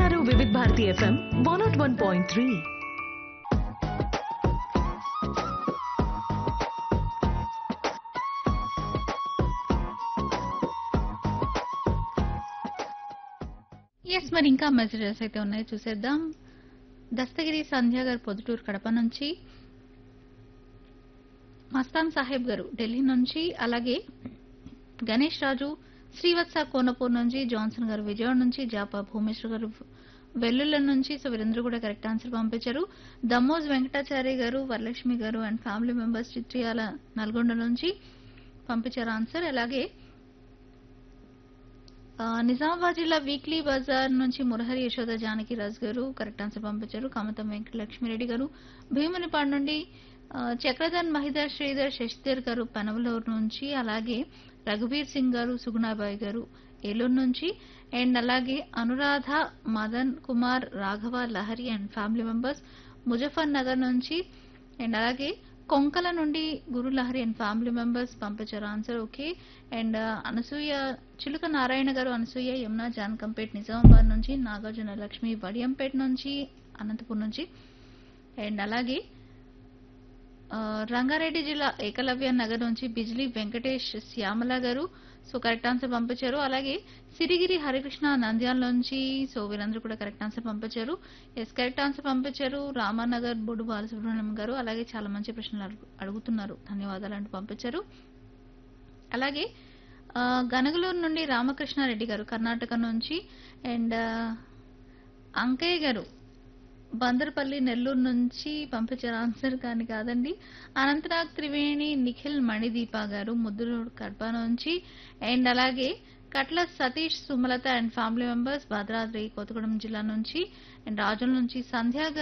వింటున్నారు Vividh Bharati FM one not one point three yes మరి ఇంకా మెసేజెస్ అయితే ఉన్నాయి చూసేద్దాం దస్తగిరి సంధ్య గారు పొద్దుటూరు కడప నుంచి మస్తాన్ సాహెబ్ గారు ఢిల్లీ నుంచి అలాగే గణేష్ రాజు శ్రీవత్స కోనపూర్ నుంచి జాన్సన్ గారు విజయవాడ నుంచి జాపా భూమేశ్వర్ గారు వెల్లుల్ల నుంచి సో వీరందరూ కూడా కరెక్ట్ ఆన్సర్ పంపించారు Dammoj Venkatachari garu Varalakshmi garu and family members Chitriyala Nalgonda నుంచి పంపించారు ఆన్సర్ అలాగే ఆ, నిజామాబాద్ జిల్లా వీక్లీ బజార్ నుంచి మురహరి యశోద జానకి రాజ్ గారు కరెక్ట్ ఆన్సర్ పంపించారు కమతం వెంకట లక్ష్మిరెడ్డి గారు భీమునిపాడు నుండి ఆ, చక్రధర్ మహిధర్ శ్రీధర్ శశిధర్ గారు పెనవలూరు నుంచి అలాగే రఘువీర్ సింగ్ గారు సుగుణాబాయి గారు ఏలూరు నుంచి అండ్ అలాగే Anuradha Madan Kumar Raghava Lahari and family members Muzaffarnagar నుంచి అండ్ అలాగే కొంకల నుండి Guru Lahari and family members పంపించారు answer okay and Anasuya Chiluka Narayana గారు అనసూయ యమున జానకంపేట్ నిజామాబాద్ నుంచి నాగార్జున లక్ష్మి వడియంపేట నుంచి అనంతపూర్ నుంచి అండ్ అలాగే ఆ, రంగారెడ్డి జిల్లా ఏకలవ్య నగర్ నుంచి బిజ్లీ వెంకటేష్ శ్యామల గారు సో కరెక్ట్ ఆన్సర్ పంపించారు అలాగే సిరిగిరి హరికృష్ణ నంద్యాల నుంచి సో వీరందరూ కూడా కరెక్ట్ ఆన్సర్ పంపించారు ఎస్ కరెక్ట్ ఆన్సర్ పంపించారు రామానగర్ బొడు బాలసుబ్రహ్మణ్యం గారు అలాగే చాలా మంచి ప్రశ్నలు అడుగు- అడుగుతున్నారు ధన్యవాదాలు అంటూ పంపించారు అలాగే ఆ, గనగలూరు నుండి రామకృష్ణారెడ్డి గారు కర్ణాటక నుంచి అండ్ అంకయ్య గారు బందర్పల్లి నెల్లూరు నుంచి పంపించారు ఆన్సర్ కానీ కాదండి అనంతనాగ్ త్రివేణి నిఖిల్ మణిదీప గారు ముద్దురు కడప నుంచి అండ్ అలాగే Katla Satish Sumalatha and family members Bhadradri Kothagudem జిల్లా నుంచి అండ్ రాజుల నుంచి సంధ్య గారు